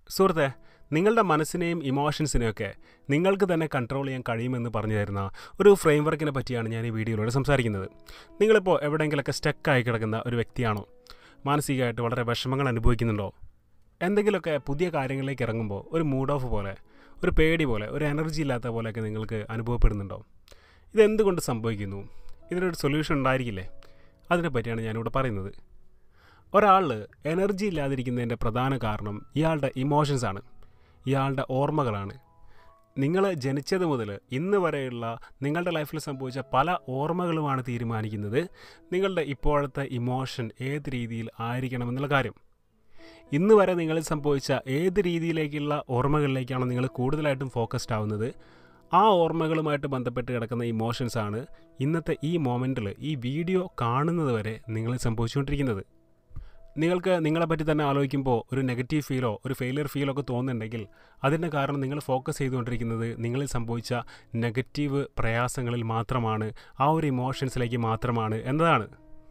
സുഹൃത്തെ നിങ്ങളുടെ മനസ്സിനെയും ഇമോഷൻസിനെയൊക്കെ നിങ്ങൾക്ക് തന്നെ കൺട്രോൾ ചെയ്യാൻ കഴിയുമെന്ന് പറഞ്ഞു തരുന്ന ഒരു ഫ്രെയിം വർക്കിനെ പറ്റിയാണ് ഞാൻ ഈ വീഡിയോയിലൂടെ സംസാരിക്കുന്നത് നിങ്ങളിപ്പോൾ എവിടെയെങ്കിലുമൊക്കെ സ്റ്റക്കായി കിടക്കുന്ന ഒരു വ്യക്തിയാണോ മാനസികമായിട്ട് വളരെ വിഷമങ്ങൾ അനുഭവിക്കുന്നുണ്ടോ എന്തെങ്കിലുമൊക്കെ പുതിയ കാര്യങ്ങളിലേക്ക് ഇറങ്ങുമ്പോൾ ഒരു മൂഡ് ഓഫ് പോലെ ഒരു പേടി പോലെ ഒരു എനർജി ഇല്ലാത്ത പോലെയൊക്കെ നിങ്ങൾക്ക് അനുഭവപ്പെടുന്നുണ്ടോ ഇതെന്തുകൊണ്ട് സംഭവിക്കുന്നു ഇതിനൊരു സൊല്യൂഷൻ ഉണ്ടായിരിക്കില്ലേ അതിനെപ്പറ്റിയാണ് ഞാനിവിടെ പറയുന്നത് ഒരാൾ എനർജി ഇല്ലാതിരിക്കുന്നതിൻ്റെ പ്രധാന കാരണം ഇയാളുടെ ഇമോഷൻസ് ആണ് ഇയാളുടെ ഓർമ്മകളാണ് നിങ്ങൾ ജനിച്ചത് മുതൽ ഇന്ന് വരെയുള്ള നിങ്ങളുടെ ലൈഫിൽ സംഭവിച്ച പല ഓർമ്മകളുമാണ് തീരുമാനിക്കുന്നത് നിങ്ങളുടെ ഇപ്പോഴത്തെ ഇമോഷൻ ഏത് രീതിയിൽ ആയിരിക്കണമെന്നുള്ള കാര്യം ഇന്ന് വരെ നിങ്ങളിൽ സംഭവിച്ച ഏത് രീതിയിലേക്കുള്ള ഓർമ്മകളിലേക്കാണ് നിങ്ങൾ കൂടുതലായിട്ടും ഫോക്കസ്ഡ് ആവുന്നത് ആ ഓർമ്മകളുമായിട്ട് ബന്ധപ്പെട്ട് കിടക്കുന്ന ഇമോഷൻസ് ആണ് ഇന്നത്തെ ഈ മൊമെൻറ്റിൽ ഈ വീഡിയോ കാണുന്നത് വരെ നിങ്ങളിൽ സംഭവിച്ചുകൊണ്ടിരിക്കുന്നത് നിങ്ങൾക്ക് നിങ്ങളെപ്പറ്റി തന്നെ ആലോചിക്കുമ്പോൾ ഒരു നെഗറ്റീവ് ഫീലോ ഒരു ഫെയിലിയർ ഫീലോ ഒക്കെ തോന്നുന്നുണ്ടെങ്കിൽ അതിൻ്റെ കാരണം നിങ്ങൾ ഫോക്കസ് ചെയ്തുകൊണ്ടിരിക്കുന്നത് നിങ്ങളിൽ സംഭവിച്ച നെഗറ്റീവ് പ്രയാസങ്ങളിൽ മാത്രമാണ് ആ ഒരു ഇമോഷൻസിലേക്ക് മാത്രമാണ് എന്നതാണ്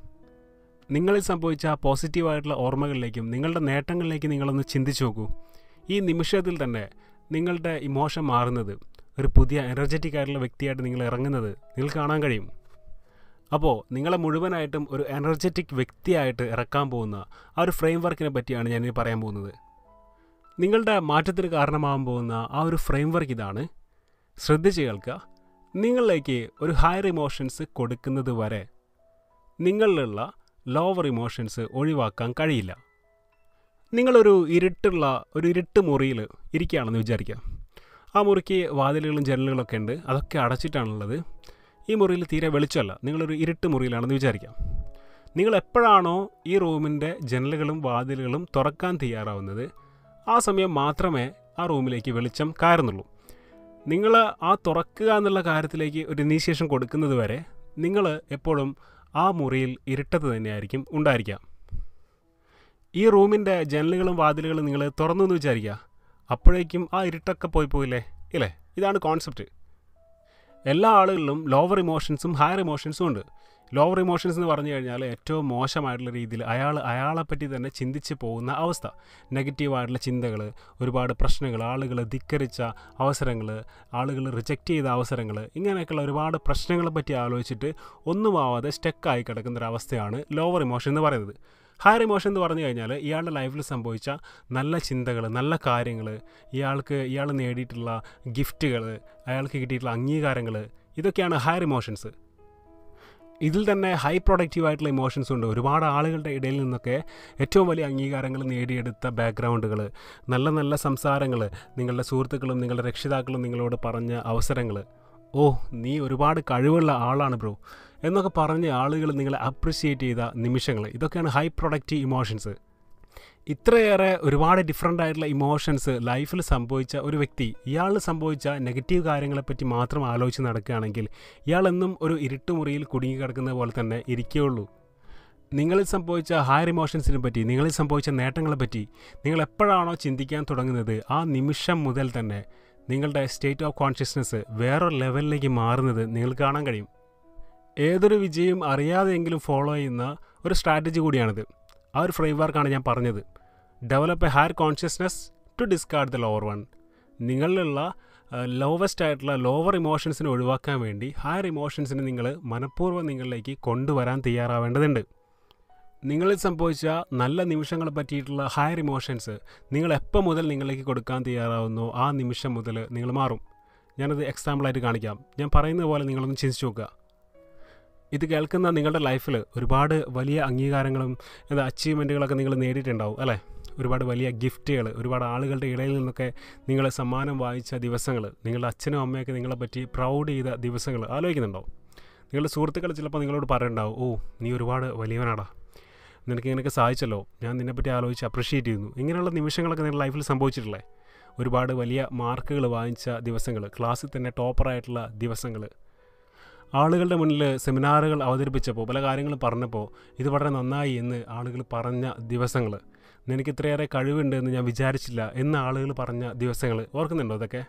നിങ്ങളിൽ സംഭവിച്ച പോസിറ്റീവായിട്ടുള്ള ഓർമ്മകളിലേക്കും നിങ്ങളുടെ നേട്ടങ്ങളിലേക്കും നിങ്ങളൊന്ന് ചിന്തിച്ചു നോക്കൂ ഈ നിമിഷത്തിൽ തന്നെ നിങ്ങളുടെ ഇമോഷൻ മാറുന്നത് ഒരു പുതിയ എനർജറ്റിക് ആയിട്ടുള്ള വ്യക്തിയായിട്ട് നിങ്ങൾ ഇറങ്ങുന്നത് നിങ്ങൾക്ക് കാണാൻ കഴിയും അപ്പോൾ നിങ്ങളെ മുഴുവനായിട്ടും ഒരു എനർജറ്റിക് വ്യക്തിയായിട്ട് ഇറക്കാൻ പോകുന്ന ആ ഒരു ഫ്രെയിം വർക്കിനെ പറ്റിയാണ് ഞാനിനി പറയാൻ പോകുന്നത് നിങ്ങളുടെ മാറ്റത്തിന് കാരണമാകാൻ പോകുന്ന ആ ഒരു ഫ്രെയിം വർക്ക് ഇതാണ് ശ്രദ്ധിച്ച് കേൾക്കുക നിങ്ങളിലേക്ക് ഒരു ഹയർ ഇമോഷൻസ് കൊടുക്കുന്നത് വരെ നിങ്ങളിലുള്ള ലോവർ ഇമോഷൻസ് ഒഴിവാക്കാൻ കഴിയില്ല നിങ്ങളൊരു ഇരുട്ടുള്ള ഒരു ഇരുട്ട് മുറിയിൽ ഇരിക്കുകയാണെന്ന് വിചാരിക്കുക ആ മുറിക്ക് വാതിലുകളും ജനലുകളൊക്കെ ഉണ്ട് അതൊക്കെ അടച്ചിട്ടാണുള്ളത് ഈ മുറിയിൽ തീരെ വെളിച്ചമല്ല നിങ്ങളൊരു ഇരുട്ട് മുറിയിലാണെന്ന് വിചാരിക്കാം നിങ്ങൾ എപ്പോഴാണോ ഈ റൂമിൻ്റെ ജനലുകളും വാതിലുകളും തുറക്കാൻ തയ്യാറാവുന്നത് ആ സമയം മാത്രമേ ആ റൂമിലേക്ക് വെളിച്ചം കയറുന്നുള്ളൂ നിങ്ങൾ ആ തുറക്കുക എന്നുള്ള കാര്യത്തിലേക്ക് ഒരു ഇനീഷ്യേഷൻ കൊടുക്കുന്നത് വരെ നിങ്ങൾ എപ്പോഴും ആ മുറിയിൽ ഇരുട്ടത്ത് തന്നെയായിരിക്കും ഉണ്ടായിരിക്കുക ഈ റൂമിൻ്റെ ജനലുകളും വാതിലുകളും നിങ്ങൾ തുറന്നു എന്ന് വിചാരിക്കുക അപ്പോഴേക്കും ആ ഇരുട്ടൊക്കെ പോയി പോയില്ലേ ഇല്ലേ ഇതാണ് കോൺസെപ്റ്റ് എല്ലാ ആളുകളിലും ലോവർ ഇമോഷൻസും ഹയർ ഇമോഷൻസും ഉണ്ട് ലോവർ ഇമോഷൻസ് എന്ന് പറഞ്ഞു കഴിഞ്ഞാൽ ഏറ്റവും മോശമായിട്ടുള്ള രീതിയിൽ അയാൾ അയാളെപ്പറ്റി തന്നെ ചിന്തിച്ച് പോകുന്ന അവസ്ഥ നെഗറ്റീവായിട്ടുള്ള ചിന്തകൾ ഒരുപാട് പ്രശ്നങ്ങൾ ആളുകൾ ധിക്കരിച്ച അവസരങ്ങൾ ആളുകൾ റിജക്റ്റ് ചെയ്ത അവസരങ്ങൾ ഇങ്ങനെയൊക്കെയുള്ള ഒരുപാട് പ്രശ്നങ്ങളെ പറ്റി ആലോചിച്ചിട്ട് ഒന്നുമാവാതെ സ്റ്റക്കായി കിടക്കുന്ന ഒരു അവസ്ഥയാണ് ലോവർ ഇമോഷൻ എന്ന് പറയുന്നത് ഹയർ ഇമോഷൻ എന്ന് പറഞ്ഞു കഴിഞ്ഞാൽ ഇയാളുടെ ലൈഫിൽ സംഭവിച്ച നല്ല ചിന്തകൾ നല്ല കാര്യങ്ങൾ ഇയാൾക്ക് ഇയാൾ നേടിയിട്ടുള്ള ഗിഫ്റ്റുകൾ അയാൾക്ക് കിട്ടിയിട്ടുള്ള അംഗീകാരങ്ങൾ ഇതൊക്കെയാണ് ഹയർ ഇമോഷൻസ് ഇതിൽ തന്നെ ഹൈ പ്രൊഡക്റ്റീവ് ആയിട്ടുള്ള ഇമോഷൻസ് ഉണ്ട് ഒരുപാട് ആളുകളുടെ ഇടയിൽ നിന്നൊക്കെ ഏറ്റവും വലിയ അംഗീകാരങ്ങൾ നേടിയെടുത്ത ബാക്ക്ഗ്രൗണ്ടുകൾ നല്ല നല്ല സംസാരങ്ങൾ നിങ്ങളുടെ സുഹൃത്തുക്കളും നിങ്ങളുടെ രക്ഷിതാക്കളും നിങ്ങളോട് പറഞ്ഞ അവസരങ്ങൾ ഓ നീ ഒരുപാട് കഴിവുള്ള ആളാണ് ബ്രോ എന്നൊക്കെ പറഞ്ഞ് ആളുകൾ നിങ്ങളെ അപ്രിഷിയേറ്റ് ചെയ്ത നിമിഷങ്ങൾ ഇതൊക്കെയാണ് ഹൈ പ്രൊഡക്റ്റീവ് ഇമോഷൻസ് ഇത്രയേറെ ഒരുപാട് ഡിഫറെൻ്റ് ആയിട്ടുള്ള ഇമോഷൻസ് ലൈഫിൽ സംഭവിച്ച ഒരു വ്യക്തി ഇയാൾ സംഭവിച്ച നെഗറ്റീവ് കാര്യങ്ങളെപ്പറ്റി മാത്രം ആലോചിച്ച് നടക്കുകയാണെങ്കിൽ ഇയാൾ എന്നും ഒരു ഇരുട്ടുമുറിയിൽ കുടുങ്ങി കിടക്കുന്ന പോലെ തന്നെ ഇരിക്കുകയുള്ളൂ നിങ്ങളിൽ സംഭവിച്ച ഹയർ ഇമോഷൻസിനെ പറ്റി നിങ്ങളിൽ സംഭവിച്ച നേട്ടങ്ങളെ പറ്റി നിങ്ങൾ എപ്പോഴാണോ ചിന്തിക്കാൻ തുടങ്ങുന്നത് ആ നിമിഷം മുതൽ തന്നെ നിങ്ങളുടെ സ്റ്റേറ്റ് ഓഫ് കോൺഷ്യസ്നെസ് വേറൊരു ലെവലിലേക്ക് മാറുന്നത് നിങ്ങൾക്ക് കാണാൻ കഴിയും ഏതൊരു വിജയം അറിയാതെയെങ്കിലും ഫോളോ ചെയ്യുന്ന ഒരു സ്ട്രാറ്റജി കൂടിയാണിത് ആ ഒരു ഫ്രെയിം വർക്കാണ് ഞാൻ പറഞ്ഞത് develop a higher consciousness to discard the lower one നിങ്ങളിലുള്ള ലോവസ്റ്റ് ആയിട്ടുള്ള ലോവർ ഇമോഷൻസിനെ ഒഴിവാക്കാൻ വേണ്ടി ഹയർ ഇമോഷൻസിനെ നിങ്ങൾ മനഃപൂർവ്വം നിങ്ങളിലേക്ക് കൊണ്ടുവരാൻ തയ്യാറാവേണ്ടതുണ്ട് നിങ്ങളിൽ സംഭവിച്ച നല്ല നിമിഷങ്ങളെ പറ്റിയിട്ടുള്ള ഹയർ ഇമോഷൻസ് നിങ്ങൾ എപ്പോൾ മുതൽ നിങ്ങളിലേക്ക് കൊടുക്കാൻ തയ്യാറാവുന്നോ ആ നിമിഷം മുതൽ നിങ്ങൾ മാറും ഞാനത് എക്സാമ്പിളായിട്ട് കാണിക്കാം ഞാൻ പറയുന്നത് പോലെ നിങ്ങളൊന്ന് ചിന്തിച്ചു നോക്കുക ഇത് കേൾക്കുന്ന നിങ്ങളുടെ ലൈഫിൽ ഒരുപാട് വലിയ അംഗീകാരങ്ങളും എന്താ അച്ചീവ്മെൻറ്റുകളൊക്കെ നിങ്ങൾ നേടിയിട്ടുണ്ടാവും അല്ലേ ഒരുപാട് വലിയ ഗിഫ്റ്റുകൾ ഒരുപാട് ആളുകളുടെ ഇടയിൽ നിന്നൊക്കെ നിങ്ങൾ സമ്മാനം വായിച്ച ദിവസങ്ങൾ നിങ്ങളുടെ അച്ഛനും അമ്മയൊക്കെ നിങ്ങളെ പറ്റി പ്രൗഡ് ചെയ്ത ദിവസങ്ങൾ ആലോചിക്കുന്നുണ്ടോ നിങ്ങളുടെ സുഹൃത്തുക്കൾ ചിലപ്പോൾ നിങ്ങളോട് പറയുന്നുണ്ടാവും ഓ നീ ഒരുപാട് വലിയവനാടാ നിനക്ക് ഇങ്ങനെയൊക്കെ സാധിച്ചല്ലോ ഞാൻ നിന്നെപ്പറ്റി ആലോചിച്ച് അപ്രിഷ്യേറ്റ് ചെയ്യുന്നു ഇങ്ങനെയുള്ള നിമിഷങ്ങളൊക്കെ നിങ്ങളുടെ ലൈഫിൽ സംഭവിച്ചിട്ടില്ലേ ഒരുപാട് വലിയ മാർക്കുകൾ വാങ്ങിച്ച ദിവസങ്ങൾ ക്ലാസ്സിൽ തന്നെ ടോപ്പറായിട്ടുള്ള ദിവസങ്ങൾ ആളുകളുടെ മുന്നിൽ സെമിനാറുകൾ അവതരിപ്പിച്ചപ്പോൾ പല കാര്യങ്ങളും പറഞ്ഞപ്പോൾ ഇത് വളരെ നന്നായി എന്ന് ആളുകൾ പറഞ്ഞ ദിവസങ്ങൾ നിനക്ക് ഇത്രയേറെ കഴിവുണ്ട് എന്ന് ഞാൻ വിചാരിച്ചില്ല എന്ന് ആളുകൾ പറഞ്ഞ ദിവസങ്ങൾ ഓർക്കുന്നുണ്ടോ അതൊക്കെ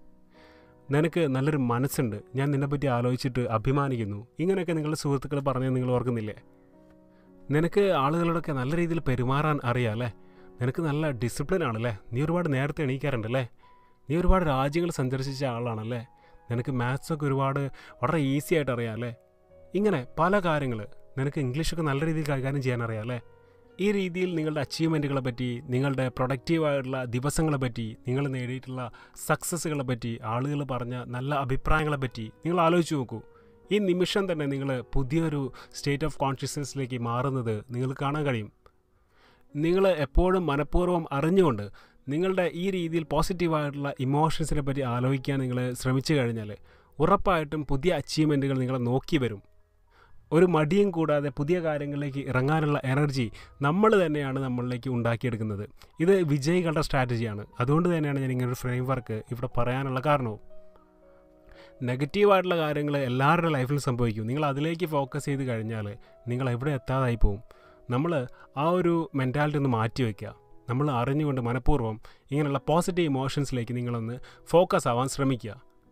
നിനക്ക് നല്ലൊരു മനസ്സുണ്ട് ഞാൻ നിന്നെപ്പറ്റി ആലോചിച്ചിട്ട് അഭിമാനിക്കുന്നു ഇങ്ങനെയൊക്കെ നിങ്ങളുടെ സുഹൃത്തുക്കൾ പറഞ്ഞത് നിങ്ങൾ ഓർക്കുന്നില്ലേ നിനക്ക് ആളുകളോടൊക്കെ നല്ല രീതിയിൽ പെരുമാറാൻ അറിയാം അല്ലേ നിനക്ക് നല്ല ഡിസിപ്ലിൻ ആണല്ലേ നീ ഒരുപാട് നേരത്തെ എണീക്കാറുണ്ടല്ലേ നീ ഒരുപാട് രാജ്യങ്ങൾ സന്ദർശിച്ച ആളാണല്ലേ നിനക്ക് മാത്സൊക്കെ ഒരുപാട് വളരെ ഈസി ആയിട്ട് അറിയാം അല്ലേ ഇങ്ങനെ പല കാര്യങ്ങൾ നിനക്ക് ഇംഗ്ലീഷൊക്കെ നല്ല രീതിയിൽ കൈകാര്യം ചെയ്യാൻ അറിയാം അല്ലേ ഈ രീതിയിൽ നിങ്ങളുടെ അച്ചീവ്മെൻറ്റുകളെ പറ്റി നിങ്ങളുടെ പ്രൊഡക്റ്റീവായിട്ടുള്ള ദിവസങ്ങളെ പറ്റി നിങ്ങൾ നേടിയിട്ടുള്ള സക്സസ്സുകളെ പറ്റി ആളുകൾ പറഞ്ഞ നല്ല അഭിപ്രായങ്ങളെ പറ്റി നിങ്ങൾ ആലോചിച്ച് നോക്കൂ ഈ നിമിഷം തന്നെ നിങ്ങൾ പുതിയൊരു സ്റ്റേറ്റ് ഓഫ് കോൺഷ്യസ്നസ്സിലേക്ക് മാറുന്നത് നിങ്ങൾക്ക് കാണാൻ കഴിയും നിങ്ങൾ എപ്പോഴും മനഃപൂർവ്വം അറിഞ്ഞുകൊണ്ട് നിങ്ങളുടെ ഈ രീതിയിൽ പോസിറ്റീവായിട്ടുള്ള ഇമോഷൻസിനെ പറ്റി ആലോചിക്കാൻ നിങ്ങൾ ശ്രമിച്ചു കഴിഞ്ഞാൽ ഉറപ്പായിട്ടും പുതിയ അച്ചീവ്മെൻറ്റുകൾ നിങ്ങളെ നോക്കി വരും ഒരു മടിയും കൂടാതെ പുതിയ കാര്യങ്ങളിലേക്ക് ഇറങ്ങാനുള്ള എനർജി നമ്മൾ തന്നെയാണ് നമ്മളിലേക്ക് ഉണ്ടാക്കിയെടുക്കുന്നത് ഇത് വിജയികളുടെ സ്ട്രാറ്റജിയാണ് അതുകൊണ്ട് തന്നെയാണ് ഞാൻ ഇങ്ങനെ ഒരു ഫ്രെയിം വർക്ക് ഇവിടെ പറയാനുള്ള കാരണവും നെഗറ്റീവായിട്ടുള്ള കാര്യങ്ങൾ എല്ലാവരുടെ ലൈഫിൽ സംഭവിക്കും നിങ്ങൾ അതിലേക്ക് ഫോക്കസ് ചെയ്ത് കഴിഞ്ഞാൽ നിങ്ങൾ എവിടെ എത്താതായി പോകും നമ്മൾ ആ ഒരു മെൻറ്റാലിറ്റി ഒന്ന് മാറ്റി വയ്ക്കുക നമ്മൾ അറിഞ്ഞുകൊണ്ട് മനഃപൂർവ്വം ഇങ്ങനെയുള്ള പോസിറ്റീവ് ഇമോഷൻസിലേക്ക് നിങ്ങളൊന്ന് ഫോക്കസ് ആവാൻ ശ്രമിക്കുക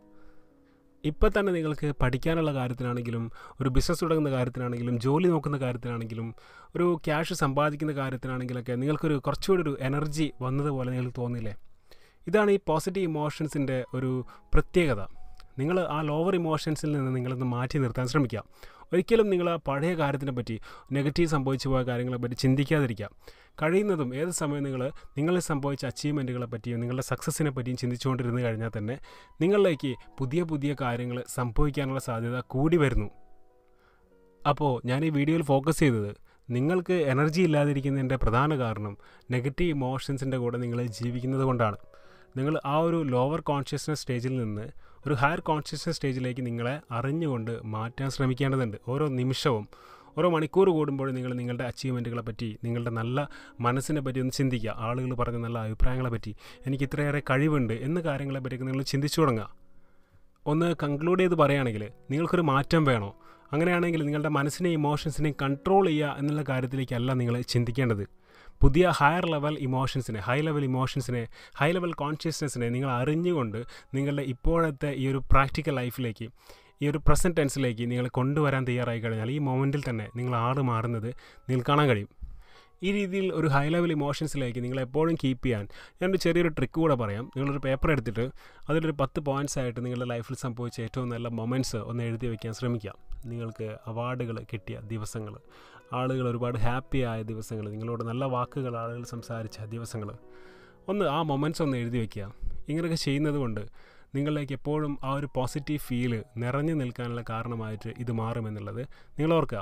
ഇപ്പം തന്നെ നിങ്ങൾക്ക് പഠിക്കാനുള്ള കാര്യത്തിനാണെങ്കിലും ഒരു ബിസിനസ് തുടങ്ങുന്ന കാര്യത്തിനാണെങ്കിലും ജോലി നോക്കുന്ന കാര്യത്തിനാണെങ്കിലും ഒരു ക്യാഷ് സമ്പാദിക്കുന്ന കാര്യത്തിനാണെങ്കിലൊക്കെ നിങ്ങൾക്കൊരു കുറച്ചുകൂടി ഒരു എനർജി വന്നതുപോലെ നിങ്ങൾക്ക് തോന്നില്ലേ ഇതാണ് ഈ പോസിറ്റീവ് ഇമോഷൻസിൻ്റെ ഒരു പ്രത്യേകത നിങ്ങൾ ആ ലോവർ ഇമോഷൻസിൽ നിന്ന് നിങ്ങളൊന്ന് മാറ്റി നിർത്താൻ ശ്രമിക്കുക ഒരിക്കലും നിങ്ങൾ ആ പഴയ കാര്യത്തിനെ പറ്റി നെഗറ്റീവ് സംഭവിച്ചു പോയ കാര്യങ്ങളെ പറ്റി ചിന്തിക്കാതിരിക്കുക കഴിയുന്നതും ഏത് സമയം നിങ്ങൾ നിങ്ങളിൽ സംഭവിച്ച അച്ചീവ്മെൻറ്റുകളെ പറ്റിയും നിങ്ങളുടെ സക്സസ്സിനെ പറ്റിയും ചിന്തിച്ചുകൊണ്ടിരുന്ന് കഴിഞ്ഞാൽ തന്നെ നിങ്ങളിലേക്ക് പുതിയ പുതിയ കാര്യങ്ങൾ സംഭവിക്കാനുള്ള സാധ്യത കൂടി വരുന്നു അപ്പോൾ ഞാൻ ഈ വീഡിയോയിൽ ഫോക്കസ് ചെയ്തത് നിങ്ങൾക്ക് എനർജി ഇല്ലാതിരിക്കുന്നതിൻ്റെ പ്രധാന കാരണം നെഗറ്റീവ് ഇമോഷൻസിൻ്റെ കൂടെ നിങ്ങൾ ജീവിക്കുന്നത് കൊണ്ടാണ് നിങ്ങൾ ആ ഒരു ലോവർ കോൺഷ്യസ്നസ് സ്റ്റേജിൽ നിന്ന് ഒരു ഹയർ കോൺഷ്യസ്നസ് സ്റ്റേജിലേക്ക് നിങ്ങളെ അറിഞ്ഞുകൊണ്ട് മാറ്റാൻ ശ്രമിക്കേണ്ടതുണ്ട് ഓരോ നിമിഷവും ഓരോ മണിക്കൂർ കൂടുമ്പോൾ നിങ്ങൾ നിങ്ങളുടെ അച്ചീവ്മെൻറ്റുകളെ പറ്റി നിങ്ങളുടെ നല്ല മനസ്സിനെ പറ്റി ഒന്ന് ചിന്തിക്കുക ആളുകൾ പറഞ്ഞ നല്ല അഭിപ്രായങ്ങളെ പറ്റി എനിക്ക് ഇത്രയേറെ കഴിവുണ്ട് എന്ന കാര്യങ്ങളെ പറ്റിയൊക്കെ നിങ്ങൾ ചിന്തിച്ചു തുടങ്ങുക ഒന്ന് കൺക്ലൂഡ് ചെയ്ത് പറയുകയാണെങ്കിൽ നിങ്ങൾക്കൊരു മാറ്റം വേണോ അങ്ങനെയാണെങ്കിൽ നിങ്ങളുടെ മനസ്സിനെയും ഇമോഷൻസിനെയും കൺട്രോൾ ചെയ്യുക എന്നുള്ള കാര്യത്തിലേക്കല്ല നിങ്ങൾ ചിന്തിക്കേണ്ടത് പുതിയ ഹയർ ലെവൽ ഇമോഷൻസിനെ ഹൈ ലെവൽ ഇമോഷൻസിനെ ഹൈ ലെവൽ കോൺഷ്യസ്നെസ്സിനെ നിങ്ങൾ അറിഞ്ഞുകൊണ്ട് നിങ്ങളുടെ ഇപ്പോഴത്തെ ഈ ഒരു പ്രാക്ടിക്കൽ ലൈഫിലേക്ക് ഈ ഒരു പ്രസൻറ്റ് ടെൻസിലേക്ക് നിങ്ങൾ കൊണ്ടുവരാൻ തയ്യാറായി കഴിഞ്ഞാൽ ഈ മൊമെൻറ്റിൽ തന്നെ നിങ്ങൾ ആറ് മാറുന്നത് നിങ്ങൾക്ക് കാണാൻ കഴിയും ഈ രീതിയിൽ ഒരു ഹൈ ലെവൽ ഇമോഷൻസിലേക്ക് നിങ്ങൾ എപ്പോഴും കീപ്പ് ചെയ്യാൻ ഞാനൊരു ചെറിയൊരു ട്രിക്ക് കൂടെ പറയാം നിങ്ങളൊരു പേപ്പർ എടുത്തിട്ട് അതിലൊരു പത്ത് പോയിൻറ്റ്സ് ആയിട്ട് നിങ്ങളുടെ ലൈഫിൽ സംഭവിച്ച ഏറ്റവും നല്ല മൊമെൻറ്റ്സ് ഒന്ന് എഴുതി വയ്ക്കാൻ ശ്രമിക്കാം നിങ്ങൾക്ക് അവാർഡുകൾ കിട്ടിയ ദിവസങ്ങൾ ആളുകൾ ഒരുപാട് ഹാപ്പി ആയ ദിവസങ്ങൾ നിങ്ങളോട് നല്ല വാക്കുകൾ ആളുകൾ സംസാരിച്ച ദിവസങ്ങൾ ഒന്ന് ആ മൊമെൻറ്റ്സ് ഒന്ന് എഴുതി വയ്ക്കുക ഇങ്ങനെയൊക്കെ ചെയ്യുന്നത് കൊണ്ട് നിങ്ങളിലേക്ക് എപ്പോഴും ആ ഒരു പോസിറ്റീവ് ഫീല് നിറഞ്ഞു നിൽക്കാനുള്ള കാരണമായിട്ട് ഇത് മാറുമെന്നുള്ളത് നിങ്ങൾ ഓർക്കുക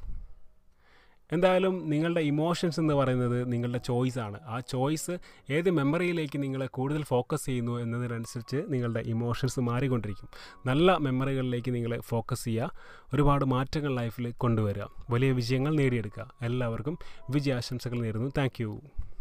എന്തായാലും നിങ്ങളുടെ ഇമോഷൻസ് എന്ന് പറയുന്നത് നിങ്ങളുടെ ചോയ്സാണ് ആ ചോയ്സ് ഏത് മെമ്മറിയിലേക്ക് നിങ്ങൾ കൂടുതൽ ഫോക്കസ് ചെയ്യുന്നു എന്നതിനനുസരിച്ച് നിങ്ങളുടെ ഇമോഷൻസ് മാറിക്കൊണ്ടിരിക്കും നല്ല മെമ്മറികളിലേക്ക് നിങ്ങൾ ഫോക്കസ് ചെയ്യുക ഒരുപാട് മാറ്റങ്ങൾ ലൈഫിൽ കൊണ്ടുവരിക വലിയ വിജയങ്ങൾ നേടിയെടുക്കുക എല്ലാവർക്കും വിജയാശംസകൾ നേരുന്നു താങ്ക്